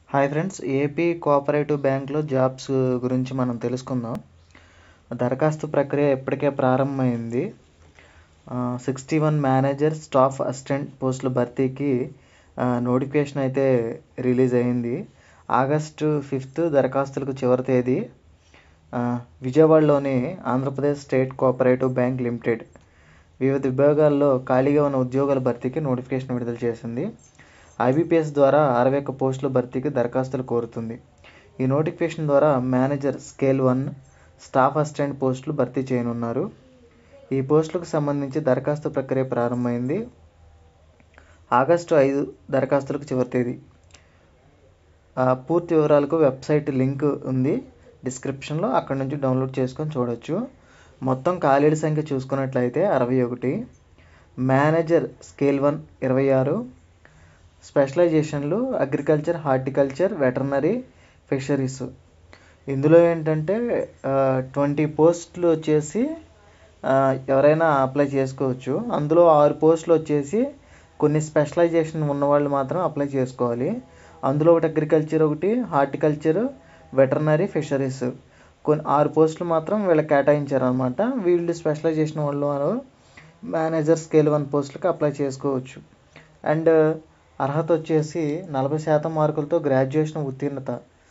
hi friends AP cooperative బ్యాంక్లో jobs గురించి మనం తెలుసుకుందాం దరఖాస్తు ప్రక్రియ ఇప్పటికే ప్రారంభమైంది sixty one manager staff assistant పోస్టుల భర్తీకి నోటిఫికేషన్ అయితే రిలీజ్ అయింది ఆగస్టు ఫిఫ్త్ దరఖాస్తులకు చివరి తేదీ ఆ, విజయవాడలోని Andhra Pradesh state cooperative bank limited వివిధ విభాగాల్లో ఖాళీగా ఉన్న ఉద్యోగాల భర్తీకి నోటిఫికేషన్ విడుదల చేసింది ఐబీపీఎస్ ద్వారా అరవై ఒక్క పోస్టుల భర్తీకి దరఖాస్తులు కోరుతుంది ఈ నోటిఫికేషన్ ద్వారా manager scale one staff assistant పోస్టులు భర్తీ చేయనున్నారు ఈ పోస్టులకు సంబంధించి దరఖాస్తు ప్రక్రియ ప్రారంభమైంది ఆగస్టు ఐదు దరఖాస్తులకు చివరి తేదీ ఆ, పూర్తి వివరాలకు వెబ్సైట్ లింక్ ఉంది డిస్క్రిప్షన్లో అక్కడ నుంచి డౌన్లోడ్ చేసుకొని చూడొచ్చు మొత్తం ఖాళీల సంఖ్య చూసుకున్నట్లయితే అరవై ఒకటి మేనేజర్ స్కేల్ వన్ ఇరవై ఆరు స్పెషలైజేషన్లు అగ్రికల్చర్ హార్టికల్చర్ వెటర్నరీ ఫిషరీస్ ఇందులో ఏంటంటే ట్వంటీ పోస్టులు వచ్చేసి ఆ, ఎవరైనా అప్లై చేసుకోవచ్చు అందులో ఆరు పోస్టులు వచ్చేసి కొన్ని స్పెషలైజేషన్ ఉన్నవాళ్ళు మాత్రం అప్లై చేసుకోవాలి అందులో ఒకటి అగ్రికల్చర్ ఒకటి హార్టికల్చర్ వెటర్నరీ ఫిషరీస్ కొన్ని ఆరు పోస్టులు మాత్రం వీళ్ళకి కేటాయించారు అనమాట వీళ్ళు స్పెషలైజేషన్ వాళ్ళు వారు మేనేజర్ స్కేల్ వన్ పోస్టులకు అప్లై చేసుకోవచ్చు అండ్ అర్హత వచ్చేసి నలభై శాతం మార్కులతో గ్రాడ్యుయేషన్ ఉత్తీర్ణత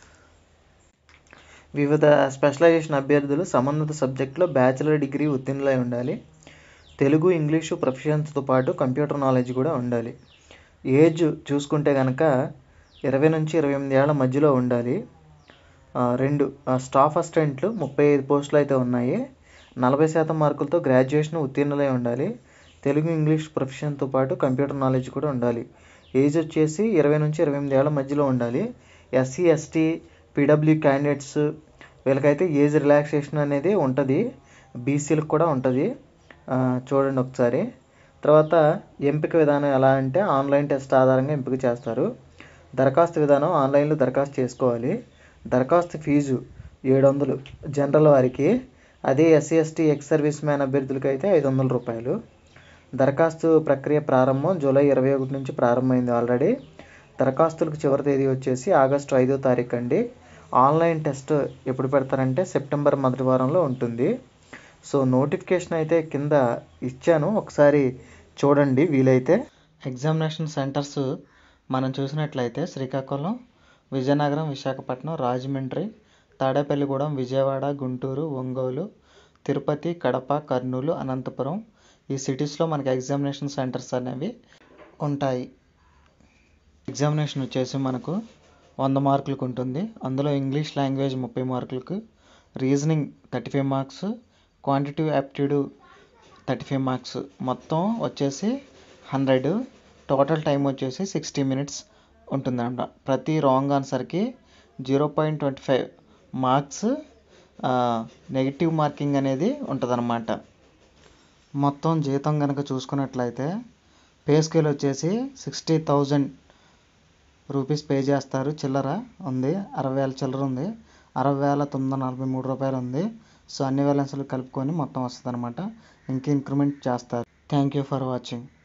వివిధ స్పెషలైజేషన్ అభ్యర్థులు సంబంధిత సబ్జెక్టులో బ్యాచిలర్ డిగ్రీ ఉత్తీర్ణులై ఉండాలి తెలుగు ఇంగ్లీషు ప్రొఫిషియన్స్తో పాటు కంప్యూటర్ నాలెడ్జ్ కూడా ఉండాలి ఏజ్ చూసుకుంటే కనుక ఇరవై నుంచి ఇరవై ఎనిమిది ఏళ్ల మధ్యలో ఉండాలి ఆ, రెండు ఆ, స్టాఫ్ అసిస్టెంట్లు ముప్పై ఐదు పోస్టులు అయితే ఉన్నాయి నలభై శాతం మార్కులతో గ్రాడ్యుయేషన్ ఉత్తీర్ణులై ఉండాలి తెలుగు ఇంగ్లీష్ ప్రొఫెషన్తో పాటు కంప్యూటర్ నాలెడ్జ్ కూడా ఉండాలి ఏజ్ వచ్చేసి ఇరవై నుంచి ఇరవై ఎనిమిది ఏళ్ల మధ్యలో ఉండాలి ఎస్సీ ఎస్టీ పీడబ్ల్యూ క్యాండిడేట్స్ వీళ్ళకైతే ఏజ్ రిలాక్సేషన్ అనేది ఉంటుంది బీసీలకు కూడా ఉంటుంది ఆ, చూడండి ఒకసారి తర్వాత ఎంపిక విధానం ఎలా అంటే ఆన్లైన్ టెస్ట్ ఆధారంగా ఎంపిక చేస్తారు దరఖాస్తు విధానం ఆన్లైన్లో దరఖాస్తు చేసుకోవాలి దరఖాస్తు ఫీజు ఏడు వందలు జనరల్ వారికి అదే SC ST ex service man అభ్యర్థులకి అయితే ఐదు వందల రూపాయలు దరఖాస్తు ప్రక్రియ ప్రారంభం జూలై ఇరవై ఒకటి నుంచి ప్రారంభమైంది ఆల్రెడీ దరఖాస్తులకు చివరి తేదీ వచ్చేసి ఆగస్టు ఐదో తారీఖు అండి ఆన్లైన్ టెస్ట్ ఎప్పుడు పెడతారంటే సెప్టెంబర్ మొదటి వారంలో ఉంటుంది సో నోటిఫికేషన్ అయితే కింద ఇచ్చాను ఒకసారి చూడండి వీలైతే ఎగ్జామినేషన్ సెంటర్స్ మనం చూసినట్లయితే శ్రీకాకుళం విజయనగరం విశాఖపట్నం రాజమండ్రి తాడేపల్లిగూడెం విజయవాడ గుంటూరు ఒంగోలు తిరుపతి కడప కర్నూలు అనంతపురం ఈ సిటీస్లో మనకి ఎగ్జామినేషన్ సెంటర్స్ అనేవి ఉంటాయి ఎగ్జామినేషన్ వచ్చేసి మనకు వంద మార్కులకు ఉంటుంది అందులో ఇంగ్లీష్ లాంగ్వేజ్ ముప్పై మార్కులకు reasoning thirty five marks quantitative aptitude thirty five marks మొత్తం వచ్చేసి హండ్రెడ్ టోటల్ టైం వచ్చేసి సిక్స్టీ మినిట్స్ ఉంటుందంట ప్రతి రాంగ్ ఆన్సర్కి zero point twenty five marks negative marking అనేది ఉంటుందన్నమాట మొత్తం జీతం కనుక చూసుకున్నట్లయితే పే స్కేల్ వచ్చేసి సిక్స్టీ థౌజండ్ రూపీస్ పే చేస్తారు చిల్లర ఉంది అరవై వేల చిల్లర ఉంది అరవై వేల తొమ్మిది వందల నలభై మూడు రూపాయలు ఉంది సో అన్ని బ్యాలెన్స్లు కలుపుకొని మొత్తం వస్తుంది అనమాట ఇంక ఇంక్రిమెంట్ చేస్తారు థ్యాంక్ యూ ఫర్ వాచింగ్